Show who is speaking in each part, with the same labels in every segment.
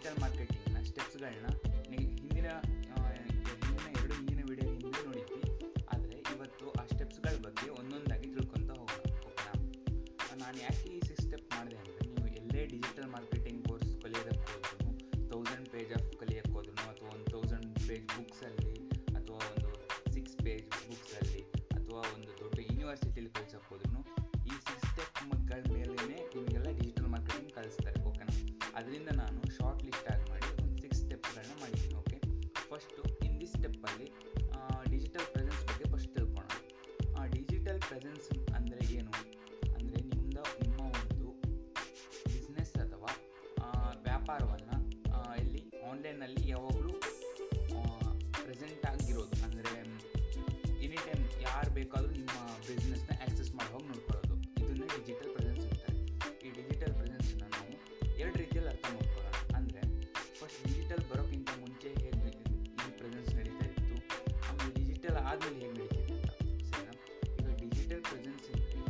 Speaker 1: digital ಮಾರ್ಕೆಟಿಂಗ್ನ ಸ್ಟೆಪ್ಸ್ಗಳನ್ನ ಹಿಂದಿನ ಆ, ಹಿಂದಿನ ಎರಡು ಹಿಂದಿನ ವಿಡಿಯೋ ಹಿಂದೆ ನೋಡಿದ್ವಿ ಆದರೆ ಇವತ್ತು ಆ ಸ್ಟೆಪ್ಸ್ಗಳ ಬಗ್ಗೆ ಒಂದೊಂದಾಗಿ ತಿಳ್ಕೊತಾ ಹೋಗೋಣ ಓಕೆನಾ ನಾನು ಯಾಕೆ ಈ ಸಿಕ್ಸ್ ಸ್ಟೆಪ್ ಮಾಡಿದೆ ಅಂದರೆ ನೀವು ಎಲ್ಲೇ ಡಿಜಿಟಲ್ ಮಾರ್ಕೆಟಿಂಗ್ ಕೋರ್ಸ್ ಕಲಿಯೋದಕ್ಕೆ ಹೋದ್ರೂ ತೌಸಂಡ್ ಪೇಜ್ ಆಫ್ ಕಲಿಯೋಕ್ಕೆ ಹೋದ್ರೂ ಅಥವಾ ಒಂದು ತೌಸಂಡ್ ಪೇಜ್ ಬುಕ್ಸಲ್ಲಿ ಅಥವಾ ಒಂದು ಸಿಕ್ಸ್ ಪೇಜ್ ಬುಕ್ಸಲ್ಲಿ ಅಥವಾ ಒಂದು ದೊಡ್ಡ ಯೂನಿವರ್ಸಿಟಿಲಿ ಕಲಿಸೋಕೆ ಹೋದ್ರೂ ಈ ಸಿಕ್ಸ್ ಸ್ಟೆಪ್ಗಳ ಮೇಲೇ ನಿಮಗೆಲ್ಲ ಡಿಜಿಟಲ್ ಮಾರ್ಕೆಟಿಂಗ್ ಕಲಿಸ್ತಾರೆ ಓಕೆನಾ ಅದರಿಂದ ನಾನು ಶಾರ್ಟ್ ಲಿಸ್ಟ್ ಆಗಿ ಮಾಡಿ ಒಂದು ಸಿಕ್ಸ್ ಸ್ಟೆಪ್ಗಳನ್ನ ಮಾಡಿದ್ದೀನಿ ಓಕೆ ಫಸ್ಟು ಇನ್ ದಿಸ್ ಸ್ಟೆಪ್ಪಲ್ಲಿ ಡಿಜಿಟಲ್ ಪ್ರೆಸೆನ್ಸ್ ಬಗ್ಗೆ ಫಸ್ಟ್ ತಿಳ್ಕೊಳ್ಳೋಣ ಡಿಜಿಟಲ್ ಪ್ರೆಸೆನ್ಸ್ ಅಂದರೆ ಏನು ಅಂದರೆ ನಿಮ್ದ ನಿಮ್ಮ ಒಂದು ಬಿಸ್ನೆಸ್ ಅಥವಾ ವ್ಯಾಪಾರವನ್ನು ಇಲ್ಲಿ ಆನ್ಲೈನಲ್ಲಿ ಯಾವಾಗಲೂ ಪ್ರೆಸೆಂಟ್ ಆಗಿರೋದು ಅಂದರೆ ಎನಿ ಟೈಮ್ ಯಾರು ಬೇಕಾದರೂ ನಿಮ್ಮ ಬಿಸ್ನೆಸ್ನ ಆ್ಯಕ್ಸೆಸ್ ಮಾಡೋ ಹಾಗೆ ನೋಡ್ಕೊಳ್ಳೋದು ಇದನ್ನೇ ಡಿಜಿಟಲ್ ಪ್ರೆಸೆನ್ಸ್ ಇರ್ತಾರೆ ಈ ಡಿಜಿಟಲ್ ಪ್ರೆಸೆನ್ಸ್ನ ನಾವು ಎರಡು ರೀತಿಯಲ್ಲಿ ಅರ್ಥ ಮಾಡ್ಕೊಳ್ಳೋಣ ಅಂದರೆ ಫಸ್ಟ್ ಡಿಜಿಟಲ್ ಬರೋಕ್ಕಿಂತ ಮುಂಚೆ ಹೇಗೆ ಈ ಪ್ರೆಸೆನ್ಸ್ ನಡೀತಾ ಇತ್ತು ಆಮೇಲೆ ಡಿಜಿಟಲ್ ಆದಮೇಲೆ ಹೇಗೆ ನಡೀತಿದೆ ಅಂತ ಸರಿನಾ ಈಗ ಡಿಜಿಟಲ್ ಪ್ರೆಸೆನ್ಸ್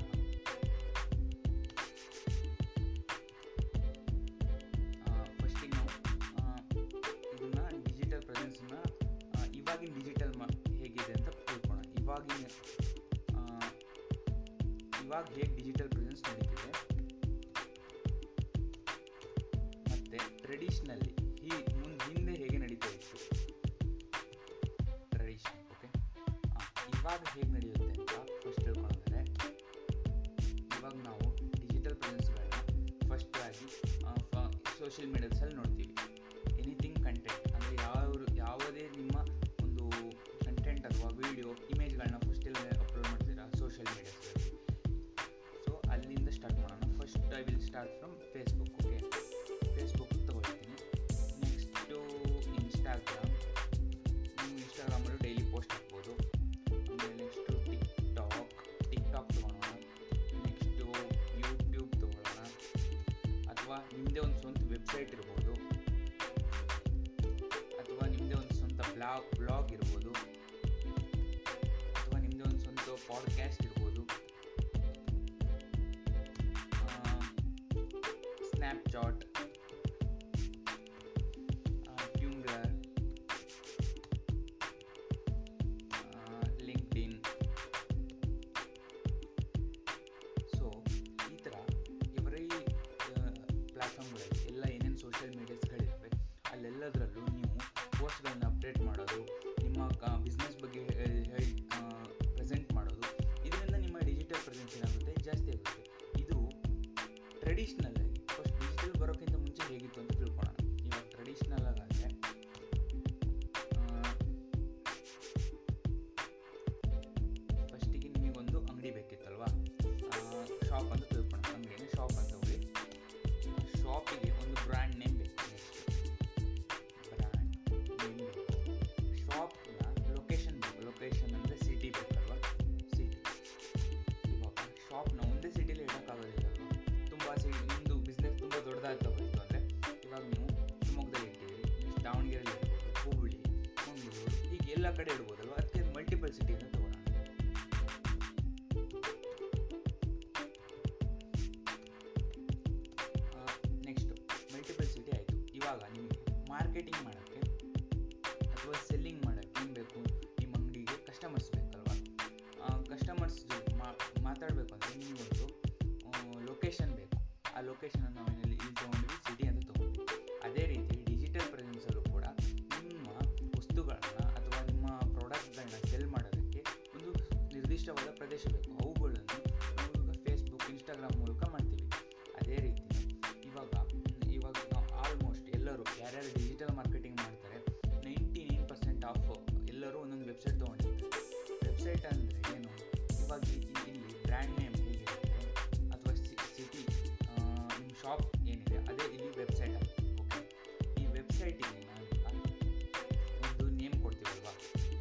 Speaker 1: ಫಸ್ಟಿಗೆ ನಾವು ಆ, ಇದನ್ನ ಡಿಜಿಟಲ್ ಪ್ರೆಸೆನ್ಸ್ನ ಇವಾಗಿನ ಡಿಜಿಟಲ್ ಮ ಹೇಗಿದೆ ಅಂತ ತಿಳ್ಕೊಳ್ಳೋಣ ಇವಾಗಿನ ಆ, ಇವಾಗ ಹೇಗೆ ಡಿಜಿಟಲ್ ಪ್ರೆಸೆನ್ಸ್ ನಡೀತಿದೆ ಮತ್ತೆ ಟ್ರೆಡಿಷ್ನಲ್ಲಿ ಈ ಮುಂದೆ ಹಿಂದೆ ಹೇಗೆ ನಡೀತಾ ಇತ್ತು ಟ್ರೆಡಿಷನ್ ಓಕೆ ಇವಾಗ ಹೇಗೆ ನಡೆಯುತ್ತೆ ಅಂತ ಫಸ್ಟ್ ತಿಳ್ಕೊಂಡ್ರೆ ಇವಾಗ ನಾವು ಡಿಜಿಟಲ್ ಪ್ರೆಸೆನ್ಸ್ಗಳನ್ನ ಫಸ್ಟ್ ಆಗಿ ಸೋಷಿಯಲ್ ಮೀಡಿಯಾಸಲ್ಲಿ ನೋಡ್ತೀವಿ ಎನಿಥಿಂಗ್ ಕಂಟೆಂಟ್ ಅಂದರೆ ಯಾವ ಯಾವುದೇ ನಿಮ್ಮ ಒಂದು ಕಂಟೆಂಟ್ ಅಥವಾ ವಿಡಿಯೋ ಇಮೇಜ್ಗಳನ್ನ ಫಸ್ಟ್ ಎಲ್ಲ ಅಪ್ಲೋಡ್ ಮಾಡ್ತೀರಾ ಸೋಷಿಯಲ್ ಮೀಡಿಯಾಸಲ್ಲಿ ಸೊ ಅಲ್ಲಿಂದ ಸ್ಟಾರ್ಟ್ ಮಾಡೋಣ first I will start from Facebook okay Facebook ತಗೊಳ್ತೀನಿ ನೆಕ್ಸ್ಟು ಇನ್ಸ್ಟಾಗ್ರಾಮ್ ನೀವು ಇನ್ಸ್ಟಾಗ್ರಾಮಲ್ಲೂ ಡೈಲಿ ಪೋಸ್ಟ್ ಹಾಕ್ಬೋದು ಆಮೇಲೆ next TikTok TikTok ತೊಗೊಳೋಣ ನೆಕ್ಸ್ಟು ಯೂಟ್ಯೂಬ್ ತೊಗೊಳ್ಳೋಣ ಅಥವಾ ನಿಮ್ಮದೇ ಒಂದು ಸ್ವಂತ ವೆಬ್ಸೈಟ್ ಇರ್ಬೋದು ಅಥವಾ ನಿಮ್ಮದೇ ಒಂದು ಸ್ವಂತ ಬ್ಲಾಗ್ ಬ್ಲಾಗ್ ಇರ್ಬೋದು ಅಥವಾ ನಿಮ್ಮದೇ ಒಂದು ಸ್ವಂತ ಪಾಡ್ಕ್ಯಾಸ್ಟ್ ಇರ್ಬೋದು ಸ್ನ್ಯಾಪ್ಚಾಟ್ ಟ್ಯೂಂಗರ್ ಲಿಂಕ್ಡ್ಇನ್ ಸೊ ಈ ಥರ ಇವರೇ ಪ್ಲ್ಯಾಟ್ಫಾರ್ಮ್ಗಳಲ್ಲಿ ಎಲ್ಲ ಏನೇನು ಸೋಷಿಯಲ್ ಮೀಡಿಯಾಸ್ಗಳಿವೆ ಅಲ್ಲೆಲ್ಲದರಲ್ಲೂ ನೀವು ಪೋಸ್ಟ್ಗಳನ್ನ ಅಪ್ಡೇಟ್ ಮಾಡೋದು ನಿಮ್ಮ ಬಿಸ್ನೆಸ್ ಬಗ್ಗೆ ಹೇಳಿ ಪ್ರೆಸೆಂಟ್ ಮಾಡೋದು ಇದರಿಂದ ನಿಮ್ಮ ಡಿಜಿಟಲ್ ಪ್ರೆಸೆನ್ಸ್ ಏನಾಗುತ್ತೆ ಜಾಸ್ತಿ ಆಗುತ್ತೆ ಇದು ಟ್ರೆಡಿಷ್ನಲ್ ಆಗಿ ಫಸ್ಟ್ ಡಿಜಿಟಲ್ ಬರೋಕ್ಕಿಂತ ಮುಂಚೆ ಹೇಗಿತ್ತು ಅಂತ ತಿಳ್ಕೊಳ್ಳೋಣ ಇವಾಗ ಟ್ರೆಡಿಷ್ನಲ್ ಆಗಾದರೆ ಫಸ್ಟಿಗೆ ನಿಮಗೊಂದು ಅಂಗಡಿ ಬೇಕಿತ್ತಲ್ವಾ ಶಾಪ್ ಅಂತ ತಿಳ್ಕೊಳ್ಳೋಣ ಅಂಗಡಿನ ಶಾಪ್ ಅಂತ ಹೋಗಿ ಶಾಪಿಗೆ ಒಂದು ಬ್ರ್ಯಾಂಡ್ ನೇಮ್ ಬೇಕು ನೆಕ್ಸ್ಟ್ ಬ್ರ್ಯಾಂಡ್ ನೇಮ್ ಬೇಕು ಶಾಪ್ನ ಲೊಕೇಶನ್ ಬೇಕು ಲೊಕೇಶನ್ ಅಂದರೆ ಸಿಟಿ ಬೇಕಲ್ವಾ ಸಿಟಿ ಇವಾಗ ಶಾಪ್ನ ಒಂದೇ ಸಿಟಿಲಿ ಇಡೋಕ್ಕಾಗೋದಿಲ್ಲ ಅಲ್ವಾ ತುಂಬ ಸಿಟಿ ನಿಮ್ಮದು ಬಿಸ್ನೆಸ್ ತುಂಬ ದೊಡ್ಡದಾಗ್ತಾ ಹೋಯಿತು ಅಂದರೆ ಇವಾಗ ನೀವು ಶಿವಮೊಗ್ಗದಲ್ಲಿ ಇಟ್ಟಿದ್ದೀರಿ ನೆಕ್ಸ್ಟ್ ದಾವಣಗೆರೆಯಲ್ಲಿ ಇಡ್ಬೋದು ಹುಬ್ಬಳ್ಳಿ ಮಂಗಳೂರು ಹೀಗೆ ಎಲ್ಲ ಕಡೆ ಇಡ್ಬೋದಲ್ವ ಅದಕ್ಕೆ ಮಲ್ಟಿಪಲ್ ಸಿಟಿಯನ್ನು ತಗೊಳ್ಳೋಣ ನೆಕ್ಸ್ಟು ಮಲ್ಟಿಪಲ್ ಸಿಟಿ ಆಯಿತು ಇವಾಗ ನಿಮಗೆ ಮಾರ್ಕೆಟಿಂಗ್ ಮಾಡೋಕ್ಕೆ ಅಥವಾ ಸೆಲ್ಲಿಂಗ್ ಮಾಡೋಕ್ಕೆ ಏನು ಬೇಕು ನಿಮ್ಮ ಅಂಗಡಿಗೆ ಕಸ್ಟಮರ್ಸ್ ಬೇಕಲ್ವಾ ಕಸ್ಟಮರ್ಸ್ ಮಾತಾಡಬೇಕು ಅಂದರೆ ನಿಮಗೊಂದು ಲೊಕೇಶನ್ ಬೇಕು ಆ ಲೊಕೇಶನನ್ನು ನಾವು ಏನಲ್ಲಿ ಇಲ್ಲಿ ತೊಗೊಂಡ್ವಿ ಸಿಟಿ ಅಂತ ತೊಗೊಂಡ್ವಿ ಅದೇ ರೀತಿ ಡಿಜಿಟಲ್ ಪ್ರೆಸೆನ್ಸಲ್ಲೂ ಕೂಡ ನಿಮ್ಮ ವಸ್ತುಗಳನ್ನ ಅಥವಾ ನಿಮ್ಮ ಪ್ರಾಡಕ್ಟ್ಗಳನ್ನ ಸೆಲ್ ಮಾಡೋದಕ್ಕೆ ಒಂದು ನಿರ್ದಿಷ್ಟವಾದ ಪ್ರದೇಶ ಬೇಕು ಅವುಗಳನ್ನು ನಾವು ಇವಾಗ ಫೇಸ್ಬುಕ್ ಇನ್ಸ್ಟಾಗ್ರಾಮ್ ಮೂಲಕ ಮಾಡ್ತೀವಿ ಅದೇ ರೀತಿ ಇವಾಗ ಇವಾಗ ನಾವು ಆಲ್ಮೋಸ್ಟ್ ಎಲ್ಲರೂ ಯಾರ್ಯಾರು ಡಿಜಿಟಲ್ ಮಾರ್ಕೆಟಿಂಗ್ ಮಾಡ್ತಾರೆ ನೈಂಟಿ ನೈನ್ ಪರ್ಸೆಂಟ್ ಆಫ್ ಎಲ್ಲರೂ ಒಂದೊಂದು ವೆಬ್ಸೈಟ್ ತೊಗೊಂಡಿರ್ತಾರೆ ವೆಬ್ಸೈಟ್ ಅಂದರೆ ಏನು ಇವಾಗ ಇ- ಇ- ಇಲ್ಲಿ ಬ್ರ್ಯಾಂಡ್ ನೇಮ್ ಹೇಗಿರುತ್ತೆ ಅಥವಾ ಸಿಟಿ ನಿಮ್ಮ ಶಾಪ್ ಏನಿದೆ ಅದೇ ಇಲ್ಲಿ ವೆಬ್ಸೈಟ್ ಆಗುತ್ತೆ ಓಕೆ ಈ ವೆಬ್ಸೈಟಿಗೆ ನಾವೀಗ ಒಂದು ನೇಮ್ ಕೊಡ್ತೀವಲ್ವಾ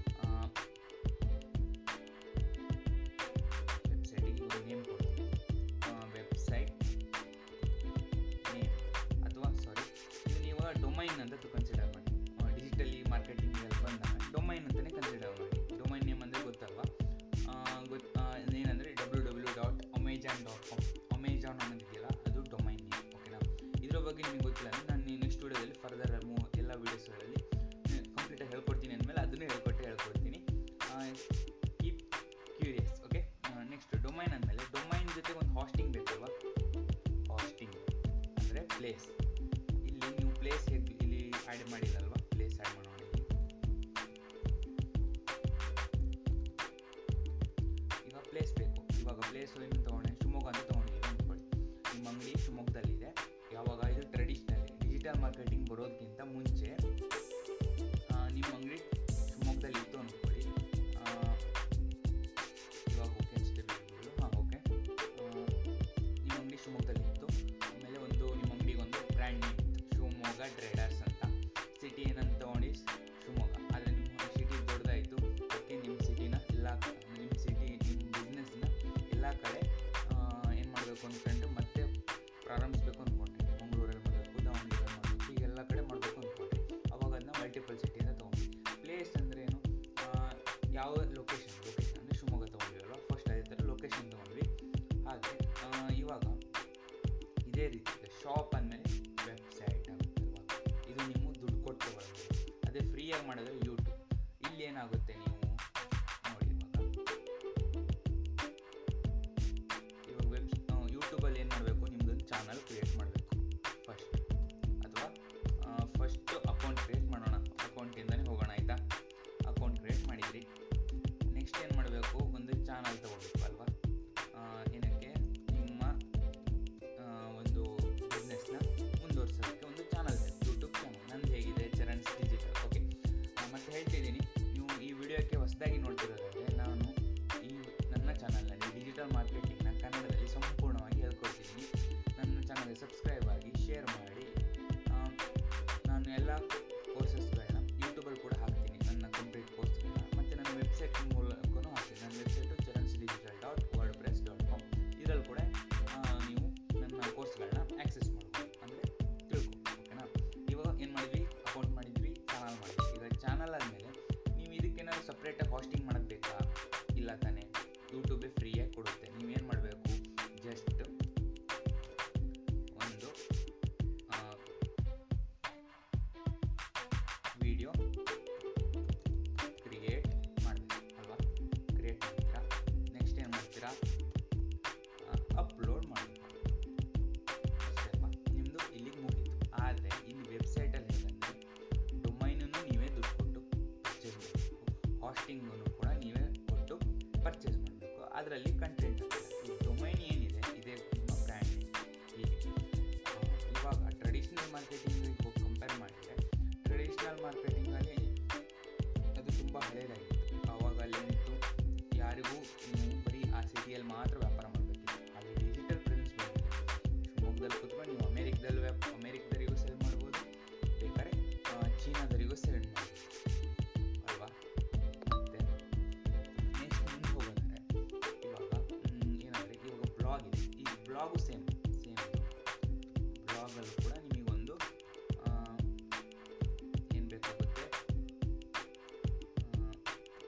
Speaker 1: ವೆಬ್ಸೈಟಿಗೆ ಒಂದು ನೇಮ್ ಕೊಡ್ತೀವಿ ವೆಬ್ಸೈಟ್ ನೇಮ್ ಅಥವಾ ಸಾರಿ ನೀವು ಡೊಮೈನ್ ಅಂತ ಕನ್ಸಿಡರ್ ಮಾಡಿ ಡಿಜಿಟಲಿ ಮಾರ್ಕೆಟಿಂಗ್ ಎಲ್ಲ ಬಂದಾಗ ಡೊಮೈನ್ ಅಂತಲೇ ಕನ್ಸಿಡರ್ ಮಾಡಿ ಡೊಮೈನ್ ನೇಮ್ ಅಂದರೆ ಗೊತ್ತಲ್ವಾ ಗೊತ್ತು ಏನಂದರೆ W W dot Amazon dot com Amazon ಅನ್ನೋದಿದೆಯಲ್ಲ ಅದು ಡೊಮೈನ್ ನೇಮ್ ಓಕೆನಾ ಇದ್ರ ಬಗ್ಗೆ ನಿಮಗೆ ಗೊತ್ತಿಲ್ಲ ಅಂದರೆ ನಾನು ನೆಕ್ಸ್ಟ್ ವಿಡಿಯೋದಲ್ಲಿ ಫರ್ದರ್ ವೀಡಿಯೋಸ್ಗಳಲ್ಲಿ ಕಂಪ್ಲೀಟಾಗಿ ಹೇಳ್ಕೊಡ್ತೀನಿ ಅಂದಮೇಲೆ ಅದನ್ನು ಹೇಳ್ಕೊಟ್ಟೆ ಹೇಳ್ಕೊಡ್ತೀನಿ keep curious okay next domain ಅಂದಮೇಲೆ ಡೊಮೈನ್ ಜೊತೆ ಒಂದು ಹಾಸ್ಟಿಂಗ್ ಬೇಕಲ್ವಾ ಹಾಸ್ಟಿಂಗ್ ಅಂದರೆ ಪ್ಲೇಸ್ ಇಲ್ಲಿ ನೀವು ಪ್ಲೇಸ್ ಹೇಗೆ ಇಲ್ಲಿ ಆ್ಯಡ್ ಮಾಡಿಲ್ಲಲ್ವಾ ಪ್ಲೇಸ್ ಆ್ಯಡ್ ಮಾಡೋಣ ಇಲ್ಲಿ ಈಗ ಪ್ಲೇಸ್ ಬೇಕು ಇವಾಗ ಪ್ಲೇಸ್ ಏನು ತೊಗೊಂಡೆ ಶಿವಮೊಗ್ಗ ಅಂತ ತೊಗೊಂಡಿದ್ದೀವಿ ಅಂದ್ಕೊಳ್ಳಿ ನಿಮ್ಮ ಅಂಗಡಿ ಶಿವಮೊಗ್ಗದಲ್ಲಿದೆ ಯಾವಾಗ ಇದು ಟ್ರೆಡಿಷ್ನಲ್ ಡಿಜಿಟಲ್ ಮಾರ್ಕೆಟಿಂಗ್ ಬರೋದಕ್ಕಿಂತ ಮುಂಚೆ ಆ, ನಿಮ್ಮ ಅಂಗಡಿ ಶಿವಮೊಗ್ಗದಲ್ಲಿ ಇತ್ತು ಅಂದ್ಕೊಳ್ಳಿ ಆ, ಇವಾಗ ಓಕೆ ಅಷ್ಟೇ ಬಿಡ್ಬೋದು ಹಾಂ ಓಕೆ ನಿಮ್ಮ ಅಂಗಡಿ ಶಿವಮೊಗ್ಗದಲ್ಲಿ ಇತ್ತು ಆಮೇಲೆ ಒಂದು ನಿಮ್ಮ ಅಂಗಡಿಗೆ ಒಂದು ಬ್ರ್ಯಾಂಡ್ ನೇಮ್ ಇತ್ತು ಶಿವಮೊಗ್ಗ ಟ್ರೇಡರ್ಸ್ ಅಂತ ಸಿಟಿ ಏನಂತ ತೊಗೊಂಡು ಶಿವಮೊಗ್ಗ ಆದರೆ ನಿಮ್ಮ ಸಿಟಿ ದೊಡ್ಡದಾಯಿತು ಅದಕ್ಕೆ ನಿಮ್ಮ ಸಿಟಿನ ಎಲ್ಲ ನಿಮ್ಮ ಸಿಟಿ ನಿಮ್ಮ ಬಿಸ್ನೆಸ್ನ ಎಲ್ಲ ಕಡೆ ಏನು ಮಾಡಬೇಕು ಅಂದ್ಕೊಂಡು ಮತ್ತೆ ಪ್ರಾರಂಭಿಸ್ಬೇಕು ಅಂದ್ಕೊಂಡ್ರಿ ಮಂಗಳೂರಲ್ಲಿ ಮಾಡಬೇಕು ದಾವಣಗೆರೆಯಲ್ಲಿ ಮಾಡಬೇಕು ಈಗ ಎಲ್ಲ ಕಡೆ ಮಾಡಬೇಕು ಅಂದ್ಕೊಂಡ್ರಿ ಅವಾಗ ಅದನ್ನ ಮಲ್ಟಿಪಲ್ ಸಿಟಿಯಿಂದ ತೊಗೊಂಡ್ರಿ ಪ್ಲೇಸ್ ಅಂದರೆ ಏನು ಆ, ಯಾವ ಲೊಕೇಶನ್ ಲೊಕೇಶನ್ ಅಂದರೆ ಶಿವಮೊಗ್ಗ ತೊಗೊಂಡ್ವಿ ಫಸ್ಟ್ ಅದೇ ಥರ ಲೊಕೇಶನ್ ತೊಗೊಂಡ್ವಿ ಹಾಗೆ ಆ, ಇವಾಗ ಇದೇ ರೀತಿ ಶಾಪ್ ಅಂದಮೇಲೆ ವೆಬ್ಸೈಟ್ ಆಗುತ್ತಲ್ವಾ ಇದು ನೀವು ದುಡ್ಡು ಕೊಟ್ಟು ಬರೋದು ಅದೇ ಫ್ರೀಯಾಗಿ ಮಾಡಿದ್ರೆ ಯೂಟ್ಯೂಬ್ ಇಲ್ಲಿ ಏನಾಗುತ್ತೆ ನೀವು ನೋಡಿ ಇವಾಗ ಇವಾಗ ವೆಬ್ ಯೂಟ್ಯೂಬಲ್ಲಿ ಏನು ಮಾಡಬೇಕು ನಿಮ್ದೊಂದು ಚಾನಲ್ ಕ್ರಿಯೇಟ್ ಮಾಡಬೇಕು ಫಸ್ಟ್ ಅಥವಾ ಫಸ್ಟ್ ಅಕೌಂಟ್ ಕ್ರಿಯೇಟ್ ಮಾಡೋಣ ಅಕೌಂಟಿಂದನೇ ಹೋಗೋಣ ಆಯಿತಾ ಅಕೌಂಟ್ ಕ್ರಿಯೇಟ್ ಮಾಡಿದ್ರಿ ನೆಕ್ಸ್ಟ್ ಏನು ಮಾಡಬೇಕು ಒಂದು ಚಾನಲ್ ತೊಗೋಬೇಕು ಅಲ್ವಾ ಆ, ಏನಕ್ಕೆ ನಿಮ್ಮ ಆ, ಒಂದು ಬಿಸ್ನೆಸ್ನ ಮುಂದುವರ್ಸೋದಕ್ಕೆ ಒಂದು ಚಾನಲ್ ಯೂಟ್ಯೂಬ್ ಚಾನಲ್ ನಂದು ಹೇಗಿದೆ ಚರಣ್ಸ್ ಡಿಜಿಟಲ್ ಓಕೆ ಮತ್ತೆ ಹೇಳ್ತಿದ್ದೀನಿ ನೀವು ಈ ವಿಡಿಯೋಕ್ಕೆ ಹೊಸದಾಗಿ ನೋಡ್ತಿರೋದಾದರೆ ನಾನು ಈ ನನ್ನ ಚಾನಲ್ನಲ್ಲಿ ಡಿಜಿಟಲ್ ಮಾರ್ಕೆಟಿಂಗ್ನ ಕನ್ನಡದಲ್ಲಿ ಸಂಪೂರ್ಣವಾಗಿ ಹೇಳ್ಕೊಡ್ತಿದ್ದೀನಿ ನನ್ನ ಚಾನಲ್ಗೆ ಸಬ್ಸ್ಕ್ರೈಬ್ ಆಗಿ ಶೇರ್ ಮಾಡಿ ಆ, ನಾನು ಎಲ್ಲ ಕೋರ್ಸಸ್ಗಳನ್ನ ಯೂಟ್ಯೂಬಲ್ಲಿ ಕೂಡ ಹಾಕ್ತೀನಿ ನನ್ನ ಕಂಪ್ಲೀಟ್ ಕೋರ್ಸ್ಗಳನ್ನ ಮತ್ತು ನನ್ನ ವೆಬ್ಸೈಟ್ ಮೂಲಕನೂ ಹಾಕ್ತೀನಿ ನನ್ನ website Charan's digital dot WordPress dot com ಇದರಲ್ಲಿ ಕೂಡ ಆ, ನೀವು ನನ್ನ ಕೋರ್ಸ್ಗಳನ್ನ ಆಕ್ಸೆಸ್ ಮಾಡ್ಬೋದು ಅಂದರೆ ತಿಳ್ಕೊ ಓಕೆನಾ ಇವಾಗ ಏನು ಮಾಡಿದ್ವಿ ಅಕೌಂಟ್ ಮಾಡಿದ್ವಿ ಚಾನಲ್ ಮಾಡಿದ್ವಿ ಈಗ ಚಾನಲ್ ಆದಮೇಲೆ ನೀವು ಇದಕ್ಕೇನಾದ್ರು ಸಪ್ರೇಟಾಗಿ ಹಾಸ್ಟಿಂಗ್ ಮಾಡೋದು ಬೇಕಾ ಇಲ್ಲ ತಾನೇ ಯೂಟ್ಯೂಬೇ ಫ್ರೀಯಾಗಿ ಕೊಡುತ್ತೆ ನೀವೇನು ಮಾಡಬೇಕು ಜಸ್ಟ್ ಒಂದು ವಿಡಿಯೋ ಕ್ರಿಯೇಟ್ ಮಾಡಬೇಕು ಅಲ್ವಾ ಕ್ರಿಯೇಟ್ ಮಾಡ್ತೀರಾ ನೆಕ್ಸ್ಟ್ ಏನು ಮಾಡ್ತೀರಾ ಅಪ್ಲೋಡ್ ಮಾಡಬೇಕು ಅಷ್ಟೇ ಅಲ್ವಾ ನಿಮ್ಮದು ಇಲ್ಲಿಗೆ ಮುಗೀತು ಆದರೆ ಇಲ್ಲಿ ವೆಬ್ಸೈಟಲ್ಲಿ ಹೇಗಂದರೆ ಡೊಮೈನನ್ನು ನೀವೇ ದುಡ್ಡು ಕೊಟ್ಟು ಪರ್ಚೇಸ್ ಮಾಡಬೇಕು ಹಾಸ್ಟಿಂಗನ್ನು ಕೂಡ ನೀವೇ ಕೊಟ್ಟು ಪರ್ಚೇಸ್ ಮಾಡಬೇಕು ಅದರಲ್ಲಿ ಕಂಟೆಂಟ್ ಈ ಡೊಮೈನ್ ಏನಿದೆ ಇದೇ ನಿಮ್ಮ ಬ್ರ್ಯಾಂಡ್ ಹೀಗೆ ಆ, ಇವಾಗ ಟ್ರೆಡಿಷ್ನಲ್ ಮಾರ್ಕೆಟಿಂಗಿಗೆ ಹೋಗಿ ಕಂಪೇರ್ ಮಾಡಿದರೆ ಟ್ರೆಡಿಷ್ನಲ್ ಮಾರ್ಕೆಟಿಂಗಲ್ಲಿ ಅದು ತುಂಬ ಹಳೇದಾಗಿತ್ತು ಆವಾಗ ಅಲ್ಲೇನಿತ್ತು ಯಾರಿಗೂ ನೀವು ಬರೀ ಆ ಸಿಟಿಯಲ್ಲಿ ಮಾತ್ರ ವ್ಯಾಪಾರ ಮಾಡಬೇಕಿತ್ತು ಅಲ್ಲಿ ಡಿಜಿಟಲ್ ಪ್ರೆಸೆನ್ಸ್ ಬಂದಿದೆ ಶಿವಮೊಗ್ಗದಲ್ಲಿ ಕೂತ್ಕೊಂಡು ನೀವು ಅಮೇರಿಕದಲ್ಲಿ ವ್ಯಾಪ್ ಅಮೇರಿಕದವರಿಗೂ ಸೆಲ್ ಮಾಡ್ಬೋದು ಬೇಕಾದ್ರೆ ಆ, ಚೀನಾದವರಿಗೂ ಸೆಲ್ ಮಾಡ್ಬೋದು ಅಲ್ವಾ ಮತ್ತೆ ನೆಕ್ಸ್ಟ್ ಮುಂದೆ ಹೋಗೋದಂದ್ರೆ ಇವಾಗ ಮ್, ಏನಂದರೆ ಇವಾಗ ಬ್ಲಾಗ್ ಇದೆ ಈ ಬ್ಲಾಗು ಸೇಮ್ ಸೇಮ್ ಬ್ಲಾಗಲ್ಲೂ ಕೂಡ ನಿಮಗೊಂದು ಏನು ಬೇಕಾಗುತ್ತೆ ಆ,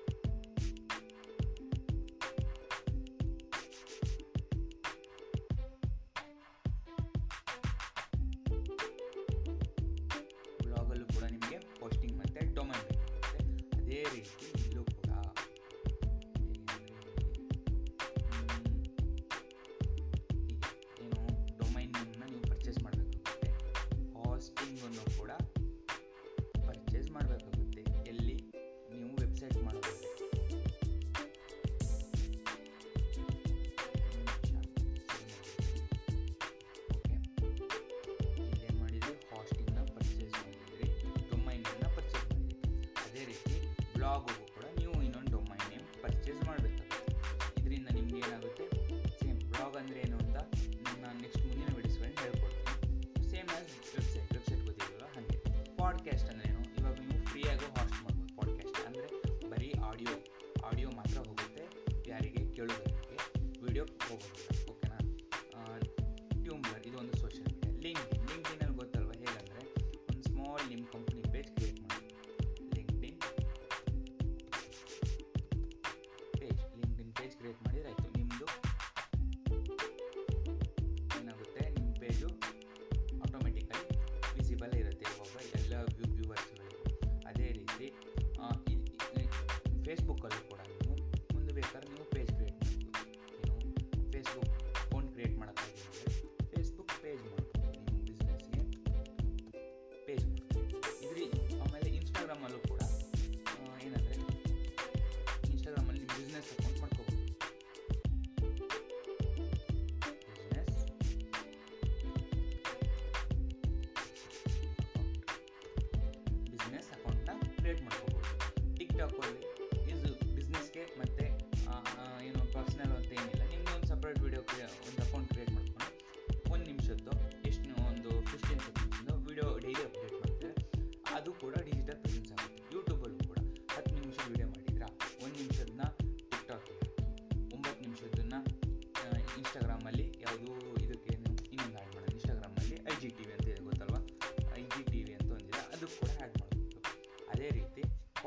Speaker 1: ಬ್ಲಾಗಲ್ಲೂ ಕೂಡ ನಿಮಗೆ ಪೋಸ್ಟಿಂಗ್ ಮತ್ತು ಡೊಮೈನ್ ಬೇಕಾಗುತ್ತೆ ಅದೇ ರೀತಿ ಇಲ್ಲೂ ಕೂಡ ಹೇಗೆಂದ್ರೆ ಮ್, ಹೀಗೆ ಏನು ಡೊಮೈನನ್ನು ನೀವು ಪರ್ಚೇಸ್ ಮಾಡಬೇಕಾಗುತ್ತೆ ಹಾಸ್ಟಿಂಗನ್ನು ಕೂಡ ಪರ್ಚೇಸ್ ಮಾಡಬೇಕಾಗುತ್ತೆ ಎಲ್ಲಿ ನೀವು ವೆಬ್ಸೈಟ್ ಮಾಡೋದಾದ್ರೆ ಓಕೆ ಇಲ್ಲೇನು ಮಾಡಿದ್ರಿ ಹಾಸ್ಟಿಂಗ್ನ ಪರ್ಚೇಸ್ ಮಾಡಿದ್ರಿ ಡೊಮೈನನ್ನು ಪರ್ಚೇಸ್ ಮಾಡಿದ್ರಿ ಅದೇ ರೀತಿ ಬ್ಲಾಗಿಗೂ ಕೂಡ ನೀವು ಇನ್ನೊಂದು ಡೊಮೈನ್ ನೇಮ್ ಪರ್ಚೇಸ್ ಮಾಡಬೇಕಾಗುತ್ತೆ ಇದರಿಂದ ನಿಮ್ಗೆ ಏನಾಗುತ್ತೆ ಸೇಮ್ ಬ್ಲಾಗ್ ಅಂದರೆ ಏನು ಅಂತ ನಾನು ನೆಕ್ಸ್ಟ್ ಮುಂದಿನ ವಿಡಿಯೋಸ್ಗಳನ್ನ ಹೇಳ್ಕೊಡ್ತೀನಿ ಸೇಮ್ ಆಸ್ ವೆಬ್ಸೈಟ್ ವೆಬ್ಸೈಟ್ ಗೊತ್ತಿರಲ್ಲ ಹಾಗೆ ಪಾಡ್ಕ್ಯಾಸ್ಟ್ ಅಂದರೆ ಏನು ಇವಾಗ ನೀವು ಫ್ರೀಯಾಗಿ ಹಾಸ್ಟ್ ಮಾಡ್ಬೋದು ಪಾಡ್ಕ್ಯಾಸ್ಟ್ ಅಂದರೆ ಬರೀ ಆಡಿಯೋ ಆಡಿಯೋ ಮಾತ್ರ ಹೋಗುತ್ತೆ ಯಾರಿಗೆ ಕೇಳೋದಕ್ಕೆ ವಿಡಿಯೋ ಹೋಗೋದಿಲ್ಲ ಓಕೆನಾ ಟ್ಯೂಮ್ಲರ್ ಇದು ಒಂದು ಸೋಷಿಯಲ್ ಮೀಡಿಯಾ ಲಿಂಕ್ಡಿನ್ ಲಿಂಕ್ಡಿನಲ್ಲಿ ಗೊತ್ತಲ್ವ ಹೇಗಂದರೆ ಒಂದು ಸ್ಮಾಲ್ ನಿಮ್ಮ ಕಂಪ್ನಿ ಪೇಜ್ ಕ್ರಿಯೇಟ್ ಮಾಡಿ LinkedIn page LinkedIn page create ಮಾಡಿದ್ರೆ ಆಯಿತು ನಿಮ್ಮದು ಏನಾಗುತ್ತೆ ನಿಮ್ಮ ಪೇಜು ಆಟೋಮೆಟಿಕಲಿ ವಿಸಿಬಲ್ ಇರುತ್ತೆ ಇವಾಗ ಎಲ್ಲ ವ್ಯೂ ವ್ಯೂವರ್ಸ್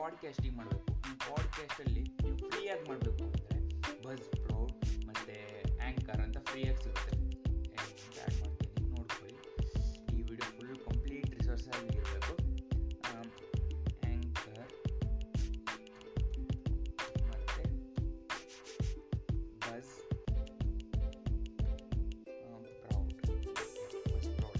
Speaker 1: ಪಾಡ್ಕ್ಯಾಸ್ಟಿಂಗ್ ಮಾಡಬೇಕು ನೀವು ಪಾಡ್ಕ್ಯಾಸ್ಟಲ್ಲಿ ನೀವು ಫ್ರೀಯಾಗಿ ಮಾಡಬೇಕು ಅಂದರೆ ಬಸ್ ಪ್ರೋ ಮತ್ತು ಆ್ಯಂಕರ್ ಅಂತ ಫ್ರೀಯಾಗಿ ಸಿಗುತ್ತೆ ಆ್ಯಡ್ ಮಾಡ್ತೀನಿ ನೋಡ್ಕೊಳ್ಳಿ ಈ ವಿಡಿಯೋ ಫುಲ್ ಕಂಪ್ಲೀಟ್ ರಿಸೋರ್ಸ್ ಆಗಿ ಇರಬೇಕು ಆ್ಯಂಕರ್ ಮತ್ತು ಬಸ್ ಪ್ರೌಡ್ ಬಸ್ ಪ್ರೌಡ್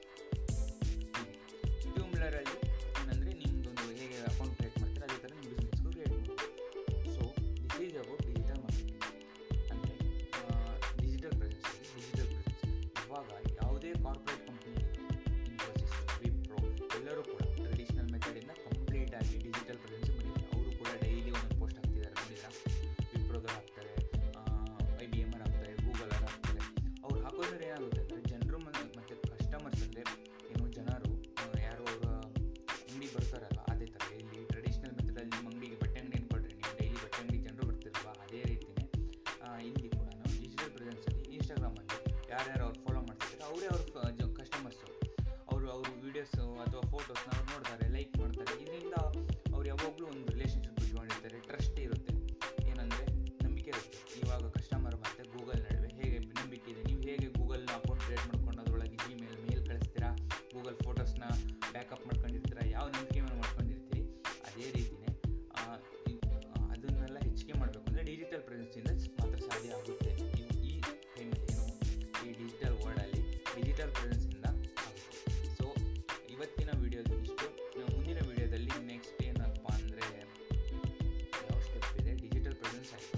Speaker 1: ಟ್ಯೂಮ್ಲರಲ್ಲಿ ಏನಂದರೆ ನಿಮ್ಮದೊಂದು ಹೇಗೆ ಅಕೌಂಟ್ ಕ್ರಿಯೇಟ್ ಮಾಡ್ತಾರೆ ಅದೇ ಥರ ನಿಮ್ಮ ಬಿಸ್ನೆಸ್ಗೂ ಕ್ರಿಯೇಟ್ ಮಾಡಿ so this is about digital marketing ಅಂದರೆ ಡಿಜಿಟಲ್ ಪ್ರೆಸೆನ್ಸ್ ಡಿಜಿಟಲ್ ಪ್ರೆಸೆನ್ಸ್ ಇವಾಗ ಯಾವುದೇ ಕಾರ್ಪೊರೇಟ್ ಕಂಪ್ನಿ ಇನ್ಫೋಸಿಸ್ ವಿಪ್ರೋ ಎಲ್ಲರೂ ಕೂಡ ಟ್ರೆಡಿಷನಲ್ ಮೆಥಡಿಂದ ಕಂಪ್ಲೀಟ್ ಆಗಿ ಡಿಜಿಟಲ್ ಪ್ರೆಸೆನ್ಸ್ ಬಂದಿದ್ದಾರೆ ಅವರು ಕೂಡ ಡೈಲಿ ಒಂದೊಂದು ಪೋಸ್ಟ್ ಹಾಕ್ತಿದ್ದಾರೆ ನೋಡಿದ್ರ ವಿಪ್ರೋದವ್ರು ಹಾಕ್ತಾರೆ ಐ ಬಿ ಎಮ್ ಆರ್ ಹಾಕ್ತಾರೆ ಗೂಗಲ್ ಅವ್ರು ಹಾಕ್ತಾರೆ ಅವ್ರು ಹಾಕೋದ್ರೆ ಏನಾಗುತ್ತೆ ಅಂದರೆ ಜನರು ಮತ್ತು ಕಸ್ಟಮರ್ಸ್ ಅಂದರೆ ಏನು ಜನರು ಆ, ಯಾರು ಅವರ ಅಂಗಡಿ ಬರ್ತಾರಲ್ಲ ಅದೇ ಥರ ಇಲ್ಲಿ ಟ್ರೆಡಿಷನಲ್ ಮೆಥಡಲ್ಲಿ ನಿಮ್ಮ ಅಂಗಡಿಗೆ ಬಟ್ಟೆ ಅಂಗಡಿ ಅನ್ಕೊಳ್ರಿ ನೀವು ಡೈಲಿ ಬಟ್ಟೆ ಅಂಗಡಿ ಜನರು ಬರ್ತಿರಲ್ವ ಅದೇ ರೀತಿಯೇ ಆ, ಇಲ್ಲಿ ಕೂಡ ನಾವು ಡಿಜಿಟಲ್ ಪ್ರೆಸೆನ್ಸಲ್ಲಿ ಇನ್ಸ್ಟಾಗ್ರಾಮಲ್ಲಿ ಯಾರ್ಯಾರು ಅವ್ರು ಫಾಲೋ ಮಾಡ್ತಿದ್ದಾರೆ ಅವರೇ ಅವ್ರ ಕಸ್ಟಮರ್ಸು ಅವರು ಅವ್ರ ವೀಡಿಯೋಸು ಅಥವಾ ಫೋಟೋಸ್ನ ಅವ್ರು ನೋಡ್ತಾರೆ ಲೈಕ್ ಮಾಡ್ತಾರೆ ಇದರಿಂದ ಅವ್ರು ಯಾವಾಗಲೂ ಒಂದು ರಿಲೇಷನ್ಶಿಪ್ ಇಟ್ಕೊಂಡಿರ್ತಾರೆ ಟ್ರಸ್ಟ್ ಇರುತ್ತೆ ಏನಂದರೆ ನಂಬಿಕೆ ಇರುತ್ತೆ ಇವಾಗ ಕಸ್ಟಮರ್ ಮತ್ತು ಗೂಗಲ್ ನಡುವೆ ಹೇಗೆ ನಂಬಿಕೆ ಇದೆ ನೀವು ಹೇಗೆ ಗೂಗಲ್ನ ಅಕೌಂಟ್ ಕ್ರಿಯೇಟ್ ಮಾಡ್ಕೊಂಡು ಅದರೊಳಗೆ ಜಿಮೇಲ್ ಮೇಲ್ ಕಳಿಸ್ತೀರಾ ಗೂಗಲ್ ಫೋಟೋಸ್ನ ಬ್ಯಾಕಪ್ ಮಾಡ್ಕೊಂಡಿರ್ತೀರಾ ಯಾವ ನಂಬಿಕೆ ಮೇಲೆ ಮಾಡ್ಕೊಂಡಿರ್ತೀರಿ ಅದೇ ರೀತಿಯೇ ಆ, ಈ- ಆ, ಅದನ್ನೆಲ್ಲ ಹೆಚ್ಚಿಗೆ ಮಾಡಬೇಕು ಅಂದರೆ ಡಿಜಿಟಲ್ ಪ್ರೆಸೆನ್ಸಿಂದ ಮಾತ್ರ ಸಾಧ್ಯ ಆಗುತ್ತೆ ಈ ಈ ಟೈಮಲ್ಲಿ ಏನು ಈ ಡಿಜಿಟಲ್ ವರ್ಲ್ಡಲ್ಲಿ ಡಿಜಿಟಲ್ ಪ್ರೆಸೆನ್ಸಿಂದ ಆಗುತ್ತೆ ಸೊ ಇವತ್ತಿನ ವಿಡಿಯೋದು ಇಷ್ಟು ನಾವು ಮುಂದಿನ ವಿಡಿಯೋದಲ್ಲಿ ನೆಕ್ಸ್ಟ್ ಏನಪ್ಪ ಅಂದರೆ ಯಾವ ಸ್ಟೆಪ್ ಇದೆ ಡಿಜಿಟಲ್ ಪ್ರೆಸೆನ್ಸ್ ಆಯಿತು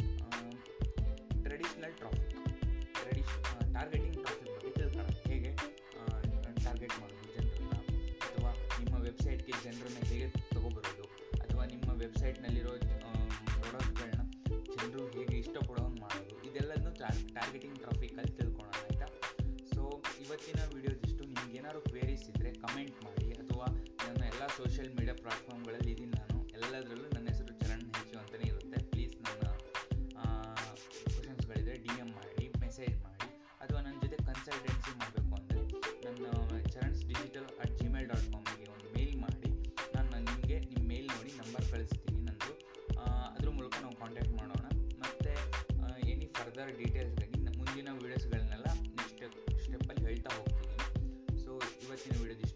Speaker 1: ಟ್ರೆಡಿಷ್ನಲ್ ಟ್ರಾಫಿಕ್ ಟ್ರೆಡಿಷ್ ಟಾರ್ಗೆಟಿಂಗ್ ಟ್ರಾಫಿಕ್ ಬಗ್ಗೆ ತಿಳ್ಕೊಳ್ಳೋಣ ಹೇಗೆ ಟಾರ್ಗೆಟ್ ಮಾಡೋದು ಜನರನ್ನ ಅಥವಾ ನಿಮ್ಮ ವೆಬ್ಸೈಟ್ಗೆ ಜನರನ್ನ ಹೇಗೆ ತಗೊಬರೋದು ಅಥವಾ ನಿಮ್ಮ ವೆಬ್ಸೈಟ್ನಲ್ಲಿರೋ ಪ್ರಾಡಕ್ಟ್ಗಳನ್ನ ಜನರು ಹೇಗೆ ಇಷ್ಟಪಡೋಂಗೆ ಮಾಡೋದು ಇದೆಲ್ಲದನ್ನು ಟಾರ್ಗೆಟಿಂಗ್ ಟ್ರಾಫಿಕಲ್ಲಿ ತಿಳ್ಕೊಳ್ಳೋಣ ಆಯಿತಾ ಸೊ ಇವತ್ತಿನ ವಿಡಿಯೋದಿಷ್ಟು ನಿಮ್ಗೆ ಏನಾದ್ರು ಕ್ವೇರೀಸ್ ಇದ್ದರೆ ಕಮೆಂಟ್ ಮಾಡಿ ಅಥವಾ ನನ್ನ ಎಲ್ಲ ಸೋಷಿಯಲ್ ಮೀಡಿಯಾ ಪ್ಲಾಟ್ಫಾರ್ಮ್ಗಳಲ್ಲಿ ಇದ್ದೀನಿ ನಾನು ಎಲ್ಲದರಲ್ಲೂ ನನ್ನ ಹೆಸರು ಚರಣ್ ಹೆಚ್ಚು ಅಂತಲೇ ಇರುತ್ತೆ ಪ್ಲೀಸ್ ನನ್ನ ಕ್ವಶನ್ಸ್ಗಳಿದ್ರೆ ಡಿ ಎಮ್ ಮಾಡಿ ಮೆಸೇಜ್ ಮಾಡಿ ಅಥವಾ ನನ್ನ ಜೊತೆ ಕನ್ಸಲ್ಟೆನ್ಸಿ ಮಾಡಬೇಕು ಅಂದರೆ ನನ್ನ Charans digital at Gmail dot ಕಾಮಿಗೆ ಒಂದು ಮೇಲ್ ಮಾಡಿ ನಾನು ನಿಮಗೆ ನಿಮ್ಮ ಮೇಲ್ ನೋಡಿ ನಂಬರ್ ಕಳಿಸ್ತೀನಿ ನಂದು ಆ, ಅದ್ರ ಮೂಲಕ ನಾವು ಕಾಂಟ್ಯಾಕ್ಟ್ ಮಾಡೋಣ ಮತ್ತು ಎನಿ ಫರ್ದರ್ ಡೀಟೇಲ್ಸ್ಗಾಗಿ ಮುಂದಿನ ವೀಡಿಯೋಸ್ಗಳನ್ನೆಲ್ಲ ನೆಕ್ಸ್ಟ್ ಸ್ಟೆಪ್ಪಲ್ಲಿ ಹೇಳ್ತಾ ಹೋಗ್ತೀನಿ ಸೊ ಇವತ್ತಿನ ವಿಡಿಯೋದು